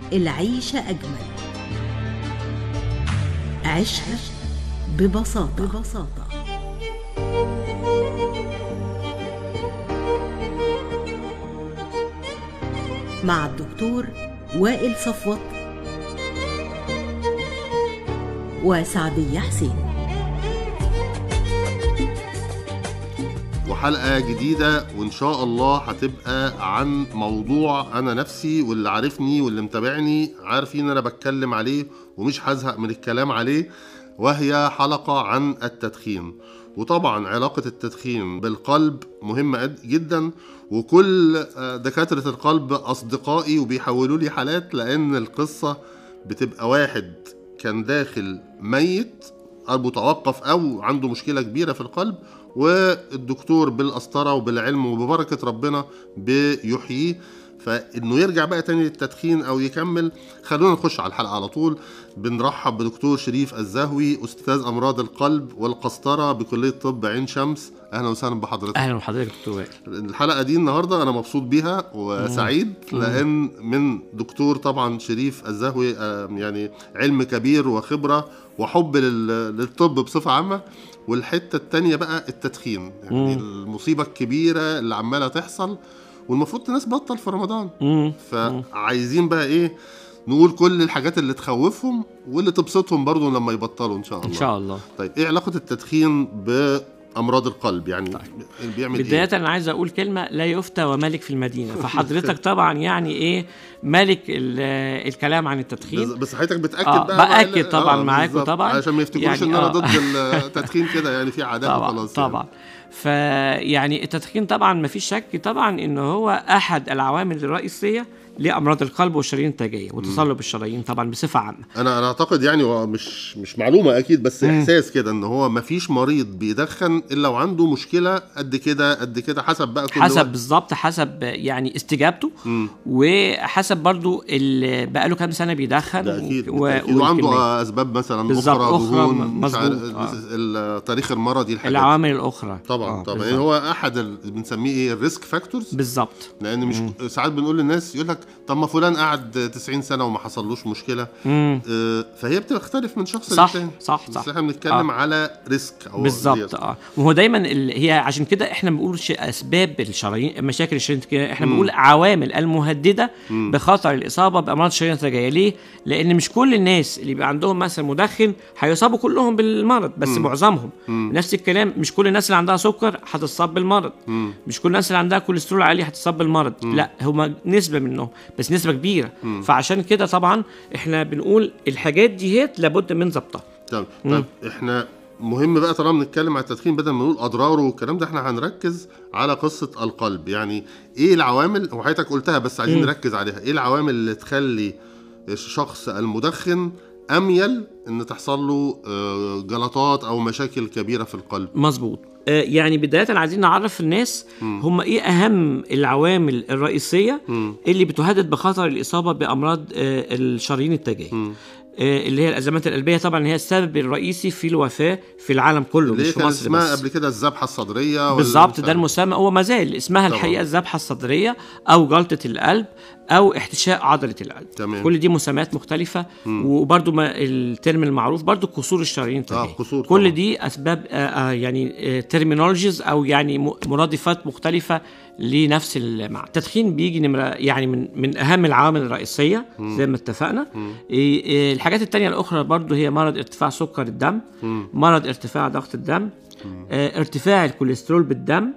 العيشة أجمل عيشها ببساطة ببساطة مع الدكتور وائل صفوت وسعدية حسين وحلقة جديدة وإن شاء الله هتبقى عن موضوع أنا نفسي واللي عارفني واللي متابعني عارفين أنا بتكلم عليه ومش هزهق من الكلام عليه وهي حلقة عن التدخين وطبعا علاقة التدخين بالقلب مهمة قد- جدا وكل آه، دكاترة القلب أصدقائي وبيحولوا لي حالات لأن القصة بتبقى واحد كان داخل ميت قلبه توقف او عنده مشكله كبيره في القلب والدكتور بالقسطره وبالعلم وببركه ربنا بيحييه فانه يرجع بقى تاني للتدخين او يكمل خلونا نخش على الحلقه على طول بنرحب بدكتور شريف الزهوي استاذ امراض القلب والقسطره بكليه طب عين شمس اهلا وسهلا بحضرتك اهلا بحضرتك دكتور وائل الحلقه دي النهارده انا مبسوط بيها وسعيد لان من دكتور طبعا شريف الزهوي آه، يعني علم كبير وخبره وحب لل- للطب بصفه عامه والحته التانية بقى التدخين يعني المصيبه الكبيره اللي عماله تحصل والمفروض الناس بطل في رمضان مم. فعايزين بقى ايه نقول كل الحاجات اللي تخوفهم واللي تبسطهم برضو لما يبطلوا ان شاء الله ان شاء الله طيب ايه علاقه التدخين بامراض القلب يعني بيعمل بداية ايه أنا عايز أقول كلمة لا يفتى وملك في المدينة فحضرتك طبعا يعني إيه ملك ال- الكلام عن بس, التدخين بس حضرتك بتاكد آه، بقى بأكد ولا- طبعاً آه، معاكم بالظبط. طبعاً. عشان ما يفتكروش يعني ان انا آه. ضد التدخين كده يعني في عادات طبعا وخلاص طبعا فيعني التدخين طبعا ما فيش شك طبعا ان هو احد العوامل الرئيسيه لامراض القلب والشرايين التاجيه وتصلب الشرايين طبعا بصفه عامه يعني. انا انا اعتقد يعني هو مش مش معلومه اكيد بس احساس كده ان هو ما فيش مريض بيدخن الا وعنده مشكله قد كده قد كده حسب بقى كل حسب واحد. بالظبط حسب يعني استجابته مم. وحسب برضو اللي بقى له كام سنه بيدخن ده اكيد, و- بالتأكيد. والكمية. وعنده اسباب مثلا بالظبط، اخرى أخرى دهون مش مظبوط، عارف آه. التاريخ المرضي الحاجات دي. العوامل الاخرى طبعا آه، طبعا بالظبط. يعني هو احد ال- اللي بنسميه ايه الريسك فاكتورز بالظبط لان مش ساعات بنقول للناس يقول لك طب ما فلان قعد 90 سنه وما حصلوش مشكله مم. آه، فهي بتختلف من شخص صح، للتاني صح، بس صح. احنا بنتكلم آه. على ريسك او بالظبط ديت. اه وهو دايما ال... هي عشان كده احنا بنقول ش... اسباب الشرايين مشاكل الشرايين التاجية، احنا بنقول عوامل المهدده بخطر الاصابه بامراض الشرايين التاجيه ليه لان مش كل الناس اللي بيبقى عندهم مثلا مدخن هيصابوا كلهم بالمرض بس معظمهم نفس الكلام مش كل الناس اللي عندها سكر هتتصاب بالمرض مش كل الناس اللي عندها كوليسترول عالي هتتصاب بالمرض لا هما نسبه منهم بس نسبه كبيره فعشان كده طبعا احنا بنقول الحاجات دي هي لابد من ضبطها طب طب احنا مهم بقى طالما بنتكلم على التدخين بدل ما نقول اضراره والكلام ده احنا هنركز على قصه القلب يعني ايه العوامل وحضرتك قلتها بس عايزين نركز عليها ايه العوامل اللي تخلي الشخص المدخن اميل ان تحصل له آه، جلطات او مشاكل كبيره في القلب مظبوط آه، يعني بداية عايزين نعرف الناس هم ايه اهم العوامل الرئيسية اللي بتهدد بخطر الاصابة بامراض آه، الشرايين التاجية آه، اللي هي الازمات القلبيه طبعا هي السبب الرئيسي في الوفاه في العالم كله اللي مش هي في كان مصر اسمها بس قبل كده الذبحه الصدريه ولا بالظبط مش ده عارف. المسمى هو ما زال اسمها طبعاً. الحقيقه الذبحه الصدريه او جلطه القلب او احتشاء عضله القلب تمام. كل دي مسميات مختلفه وبرده ما الترم المعروف برده كسور الشرايين التاجيه كسور كل طبعاً. دي اسباب آه آه يعني ترمينولوجيز او يعني م- مرادفات مختلفه لنفس المعنى التدخين بيجي نمره يعني من من اهم العوامل الرئيسيه زي ما اتفقنا إيه إيه الحاجات التانية الاخرى برضو هي مرض ارتفاع سكر الدم مرض ارتفاع ضغط الدم آه ارتفاع الكوليسترول بالدم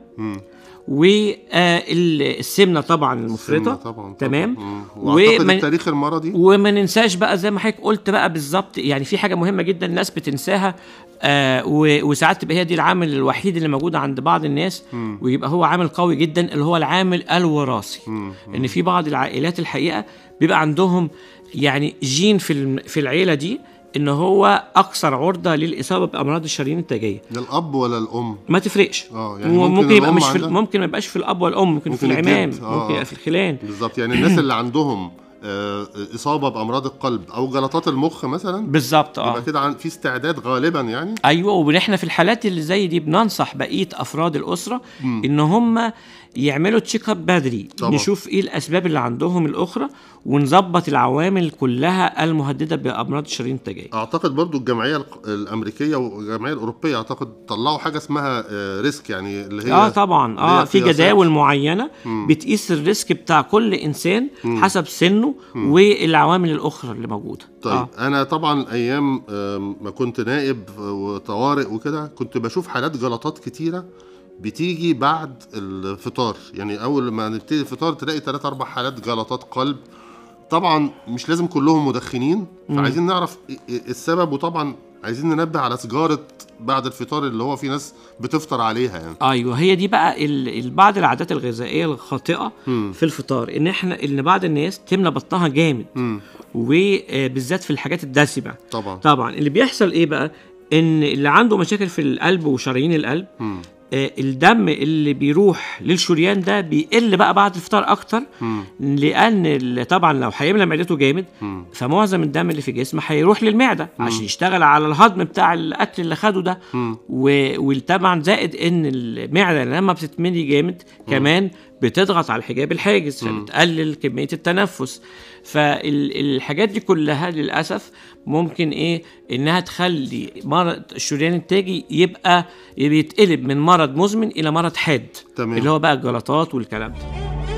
والسمنه طبعا المفرطه طبعا طبعا تمام مم. واعتقد وما- التاريخ المرضي وما ننساش بقى زي ما حضرتك قلت بقى بالظبط يعني في حاجه مهمه جدا الناس بتنساها آه و- وساعات تبقى هي دي العامل الوحيد اللي موجود عند بعض الناس ويبقى هو عامل قوي جدا اللي هو العامل الوراثي ان في بعض العائلات الحقيقه بيبقى عندهم يعني جين في الم- في العيله دي ان هو اكثر عرضه للاصابه بامراض الشرايين التاجيه للاب ولا الام ما تفرقش آه، يعني هو ممكن ممكن يبقى الأم مش في عندها- ممكن ما يبقاش في الاب والام ممكن, في ممكن العمام الجد، آه. ممكن يبقى في الخلان بالظبط يعني الناس اللي عندهم آه، اصابه بامراض القلب او جلطات المخ مثلا بالظبط اه يبقى كده عن- في استعداد غالبا يعني ايوه واحنا في الحالات اللي زي دي بننصح بقيه افراد الاسره ان هم يعملوا تشيك اب بدري طبعا. نشوف ايه الاسباب اللي عندهم الاخرى ونظبط العوامل كلها المهدده بامراض الشرايين التاجيه اعتقد برضو الجمعيه الق- الامريكيه والجمعيه الاوروبيه اعتقد طلعوا حاجه اسمها آه، ريسك يعني اللي هي اه طبعا اللي اه هي في قياسات. جداول معينه بتقيس الريسك بتاع كل انسان حسب سنه والعوامل الاخرى اللي موجوده طيب آه. آه. انا طبعا ايام آم، ما كنت نائب وطوارئ وكده كنت بشوف حالات جلطات كتيره بتيجي بعد الفطار يعني اول ما نبتدي الفطار تلاقي ثلاث اربع حالات جلطات قلب طبعا مش لازم كلهم مدخنين فعايزين نعرف إيه- إيه السبب وطبعا عايزين ننبه على سجاره بعد الفطار اللي هو في ناس بتفطر عليها يعني ايوه هي دي بقى ال- ال- بعض العادات الغذائيه الخاطئه في الفطار ان احنا ان بعض الناس تملى بطنها جامد وبالذات في الحاجات الدسمه طبعا طبعا اللي بيحصل ايه بقى ان اللي عنده مشاكل في القلب وشرايين القلب مم. آه، الدم اللي بيروح للشريان ده بيقل بقى بعد الفطار اكتر مم. لان ال- طبعا لو هيملى معدته جامد مم. فمعظم الدم اللي في الجسم هيروح للمعده عشان يشتغل على الهضم بتاع الاكل اللي خده ده مم. و- وطبعا زائد ان المعده لما بتتملي جامد كمان بتضغط على الحجاب الحاجز فبتقلل كميه التنفس فالحاجات دي كلها للاسف ممكن ايه انها تخلي مرض الشريان التاجي يبقى يتقلب من مرض مزمن الى مرض حاد تمام. اللي هو بقى الجلطات والكلام ده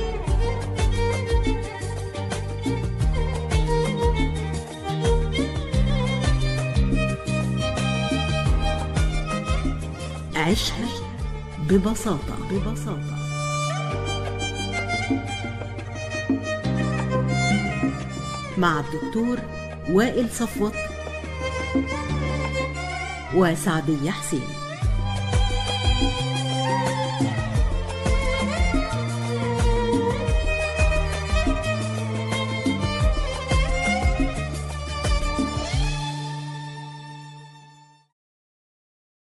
عيشها ببساطة ببساطة مع الدكتور وائل صفوت وسعدية حسين